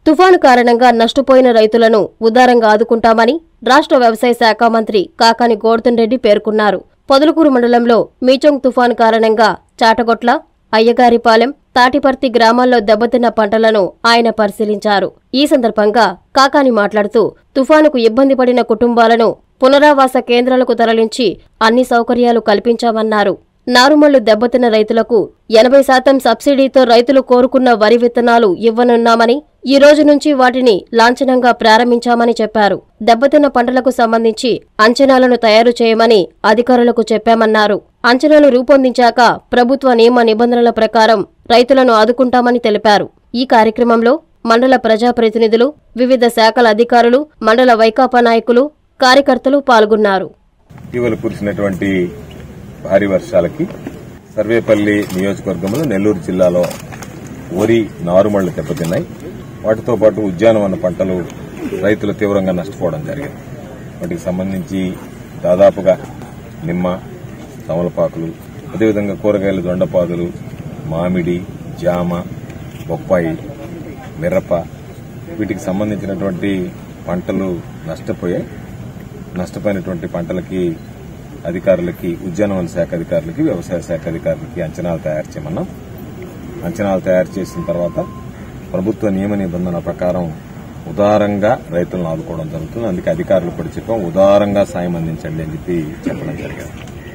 తుఫాను కారణంగా నష్టపోయిన రైతులను ఉదారంగా ఆదుకుంటామని రాష్ట్ర వ్యవసాయ శాఖ మంత్రి కాకాని గోవర్ధన్ రెడ్డి పేర్కొన్నారు పొదలకూరు మండలంలో మీచొంగ్ తుఫాను కారణంగా చాటగొట్ల అయ్యగారిపాలెం తాటిపర్తి గ్రామాల్లో దెబ్బతిన్న పంటలను ఆయన పరిశీలించారు ఈ సందర్భంగా కాకాని మాట్లాడుతూ తుఫానుకు ఇబ్బంది పడిన కుటుంబాలను పునరావాస కేంద్రాలకు తరలించి అన్ని సౌకర్యాలు కల్పించామన్నారు నారుమళ్లు దెబ్బతిన్న రైతులకు ఎనభై శాతం సబ్సిడీతో రైతులు కోరుకున్న వరి విత్తనాలు ఇవ్వనున్నామని ఈ రోజు నుంచి వాటిని లాంఛనంగా ప్రారంభించామని చెప్పారు దెబ్బతిన్న పంటలకు సంబంధించి అంచనాలను తయారు చేయమని అధికారులకు చెప్పామన్నారు అంచనాలు రూపొందించాక ప్రభుత్వ నియమ నిబంధనల ప్రకారం రైతులను ఆదుకుంటామని తెలిపారు ఈ కార్యక్రమంలో మండల ప్రజాప్రతినిధులు వివిధ శాఖల అధికారులు మండల వైకాపా నాయకులు కార్యకర్తలు పాల్గొన్నారు ఇటీవల కురిసినటువంటి భారీ వర్షాలకి సర్వేపల్లి నియోజకవర్గంలో నెల్లూరు జిల్లాలో వరి నారుమళ్లు దెబ్బతిన్నాయి వాటితో పాటు ఉద్యానవన పంటలు రైతులు తీవ్రంగా నష్టపోవడం జరిగింది వాటికి సంబంధించి దాదాపుగా నిమ్మ తమలపాకులు అదేవిధంగా కూరగాయలు దొండపాదులు మామిడి జామ బొప్పాయి మిరప వీటికి సంబంధించినటువంటి పంటలు నష్టపోయాయి నష్టపోయినటువంటి పంటలకి అధికారులకి ఉద్యానవన శాఖ అధికారులకి వ్యవసాయ శాఖ అధికారులకి అంచనాలు తయారు చేయమన్నాం అంచనాలు తయారు చేసిన తర్వాత ప్రభుత్వ నియమ నిబంధనల ప్రకారం ఉదారంగా రైతులను ఆదుకోవడం జరుగుతుంది అందుకే అధికారులు కూడా చెప్పాం ఉదారంగా సాయం అందించండి అని చెప్పి చెప్పడం జరిగింది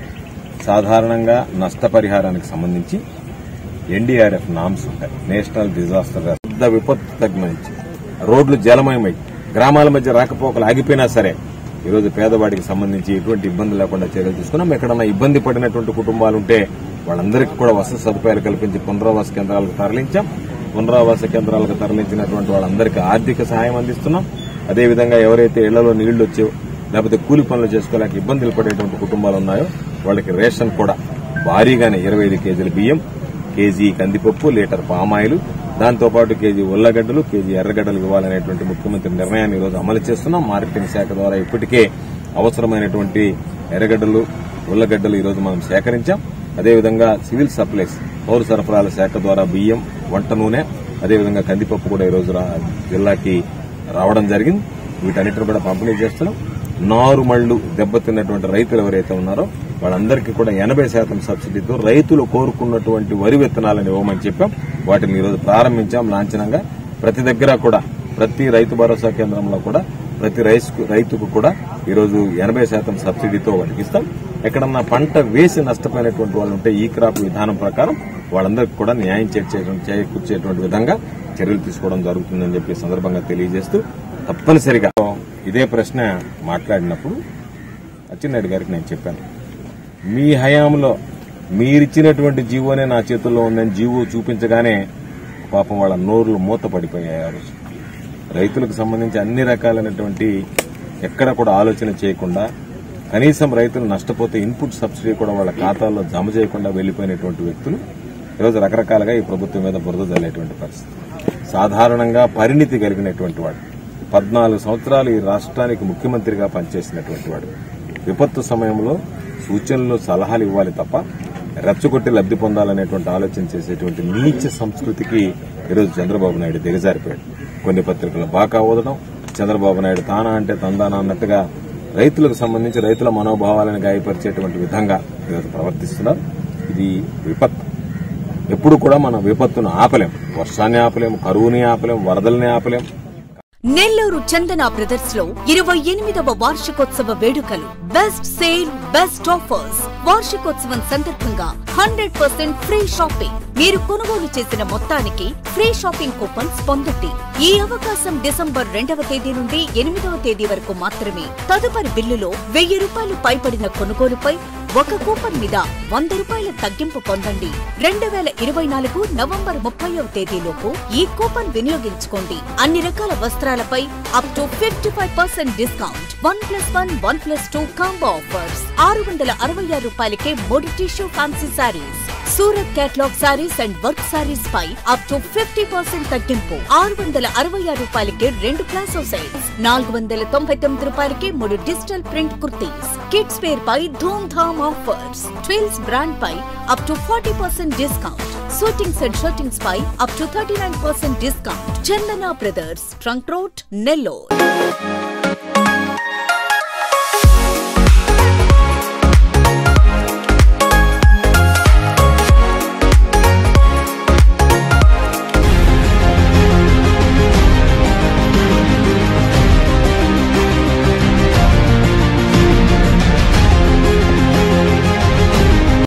సాధారణంగా నష్టపరిహారానికి సంబంధించి ఎన్డీఆర్ఎఫ్ నామ్స్ ఉంటాయి నేషనల్ డిజాస్టర్ పెద్ద విపత్తు తగ్గించి రోడ్లు జలమయమై గ్రామాల మధ్య రాకపోకలు ఆగిపోయినా సరే ఈరోజు పేదవాడికి సంబంధించి ఎటువంటి ఇబ్బంది లేకుండా చర్యలు తీసుకున్నాం ఎక్కడన్నా ఇబ్బంది పడినటువంటి కుటుంబాలు ఉంటే వాళ్ళందరికీ కూడా వసతి సదుపాయాలు కల్పించి పునరావాస కేంద్రాలకు తరలించాం పునరావాస కేంద్రాలకు తరలించినటువంటి వాళ్ళందరికీ ఆర్థిక సహాయం అందిస్తున్నాం అదేవిధంగా ఎవరైతే ఇళ్లలో నీళ్లు వచ్చో లేకపోతే కూలి పనులు చేసుకోలేక ఇబ్బందులు పడేటువంటి కుటుంబాలు ఉన్నాయో వాళ్ళకి రేషన్ కూడా భారీగానే ఇరవై ఐదు కేజీల బియ్యం కేజీ కందిపప్పు లీటర్ పామాయిల్ దాంతోపాటు కేజీ ఉల్లగడ్డలు కేజీ ఎర్రగడ్డలు ఇవ్వాలనేటువంటి ముఖ్యమంత్రి నిర్ణయాన్ని ఈరోజు అమలు చేస్తున్నాం మార్కెటింగ్ శాఖ ద్వారా ఇప్పటికే అవసరమైనటువంటి ఎర్రగడ్డలు ఉల్లగడ్డలు ఈరోజు మనం సేకరించాం అదేవిధంగా సివిల్ సప్లైస్ పౌర సరఫరాల శాఖ ద్వారా బియ్యం వంట నూనె అదేవిధంగా కందిపప్పు కూడా ఈరోజు రా- జిల్లాకి రావడం జరిగింది వీటన్నిటిని కూడా పంపిణీ చేస్తున్నాం నారుమళ్లు దెబ్బతిన్నటువంటి రైతులు ఎవరైతే ఉన్నారో వాళ్ళందరికీ కూడా ఎనభై శాతం సబ్సిడీతో రైతులు కోరుకున్నటువంటి వరి విత్తనాలను ఇవ్వమని చెప్పాం వాటిని ఈరోజు ప్రారంభించాం లాంఛనంగా ప్రతి దగ్గర కూడా ప్రతి రైతు భరోసా కేంద్రంలో కూడా ప్రతి రైస్- రైతుకు కూడా ఈరోజు ఎనభై శాతం సబ్సిడీతో వాటికి ఇస్తాం ఎక్కడన్నా పంట వేసి నష్టపోయినటువంటి వాళ్ళు ఉంటే ఈ క్రాప్ విధానం ప్రకారం వాళ్ళందరికీ కూడా న్యాయం చేర్చే- చేకూర్చేటువంటి విధంగా చర్యలు తీసుకోవడం జరుగుతుందని చెప్పి ఈ సందర్భంగా తెలియజేస్తూ తప్పనిసరిగా ఇదే ప్రశ్న మాట్లాడినప్పుడు అచ్చెన్నాయుడు గారికి నేను చెప్పాను మీ హయాంలో మీరిచ్చినటువంటి జీవోనే నా చేతుల్లో ఉందని జీవో చూపించగానే పాపం వాళ్ళ నోర్లు మూత పడిపోయాయి ఆ రోజు రైతులకు సంబంధించి అన్ని రకాలైనటువంటి ఎక్కడ కూడా ఆలోచన చేయకుండా కనీసం రైతులు నష్టపోతే ఇన్పుట్ సబ్సిడీ కూడా వాళ్ళ ఖాతాల్లో జమ చేయకుండా వెళ్లిపోయినటువంటి వ్యక్తులు ఈరోజు రకరకాలుగా ఈ ప్రభుత్వం మీద బురద జల్లేటువంటి పరిస్థితి సాధారణంగా పరిణితి కలిగినటువంటి వాడు పద్నాలుగు సంవత్సరాలు ఈ రాష్ట్రానికి ముఖ్యమంత్రిగా పనిచేసినటువంటి వాడు విపత్తు సమయంలో సూచనలు సలహాలు ఇవ్వాలి తప్ప రెచ్చగొట్టి లబ్ధి పొందాలనేటువంటి ఆలోచన చేసేటువంటి నీచ సంస్కృతికి ఈరోజు చంద్రబాబు నాయుడు దిగజారిపోయాడు కొన్ని పత్రికలు బాకా ఓదడం చంద్రబాబు నాయుడు తానా అంటే తందానా అన్నట్టుగా రైతులకు సంబంధించి రైతుల మనోభావాలను గాయపరిచేటువంటి విధంగా ఈరోజు ప్రవర్తిస్తున్నారు ఇది విపత్తు ఎప్పుడు కూడా మనం విపత్తును ఆపలేం వర్షాన్ని ఆపలేం కరువుని ఆపలేం వరదల్ని ఆపలేం నెల్లూరు చందన బ్రదర్స్ లో ఇరవై ఎనిమిదవ వార్షికోత్సవ వేడుకలు బెస్ట్ సేల్ బెస్ట్ ఆఫర్స్ వార్షికోత్సవం సందర్భంగా హండ్రెడ్ పర్సెంట్ ఫ్రీ షాపింగ్ మీరు కొనుగోలు చేసిన మొత్తానికి ఫ్రీ షాపింగ్ కూపన్స్ పొందండి ఈ అవకాశం డిసెంబర్ రెండవ తేదీ నుండి ఎనిమిదవ తేదీ వరకు మాత్రమే తదుపరి బిల్లులో వెయ్యి రూపాయలు పైబడిన కొనుగోలుపై ఒక కూపన్ మీద వంద రూపాయల తగ్గింపు పొందండి రెండు వేల ఇరవై నాలుగు నవంబర్ ముప్పైవ తేదీలోపు ఈ కూపన్ వినియోగించుకోండి అన్ని రకాల వస్త్రాలపై up to fifty five percent discount one plus one one plus two combo offers ఆరు వందల అరవై ఆరు రూపాయలకే మూడు tissue fancy saris Surat catalogue saris and work saris పై అప్ టు ఫిఫ్టీ పర్సెంట్ తగ్గింపు ఆరు వందల అరవై ఆరు రూపాయలకి రెండు ప్లాసో సెట్స్ నాలుగు వందల తొంభై తొమ్మిది రూపాయలకి మూడు digital print kurtis kids wear పై Dhoom Dhaam offers twills brand పై up to forty percent discount suitings and shirtings పై up to thirty nine percent discount Chandana brothers trunk road Nellore